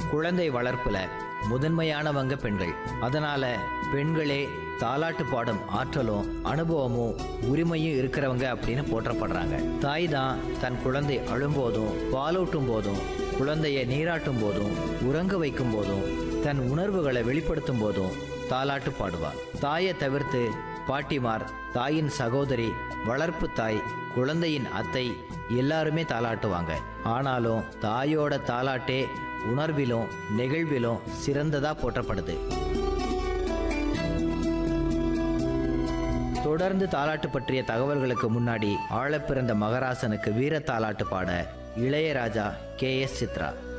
குழந்தை வளர்ப்புல முதன்மையானவங்க பெண்கள் அதனால பெண்களே தாலாட்டு பாடும் ஆற்றலும் அனுபவமும் உரிமையும் இருக்கிறவங்க அப்படின்னு போற்றப்படுறாங்க தாய் தான் தன் குழந்தை அழும்போதும் பாலூட்டும் போதும் குழந்தையை நீராட்டும் போதும் உறங்க வைக்கும் போதும் தன் உணர்வுகளை வெளிப்படுத்தும் போதும் தாலாட்டு பாடுவா தாயை தவிர்த்து பாட்டிமார் தாயின் சகோதரி வளர்ப்பு தாய் குழந்தையின் அத்தை எல்லாருமே தாலாட்டுவாங்க ஆனாலும் தாயோட தாலாட்டே உணர்விலும் நெகிழ்விலும் சிறந்ததா போற்றப்படுது தொடர்ந்து தாலாட்டு பற்றிய தகவல்களுக்கு முன்னாடி ஆழப்பிறந்த மகராசனுக்கு வீர தாலாட்டு பாட இளையராஜா கே எஸ் சித்ரா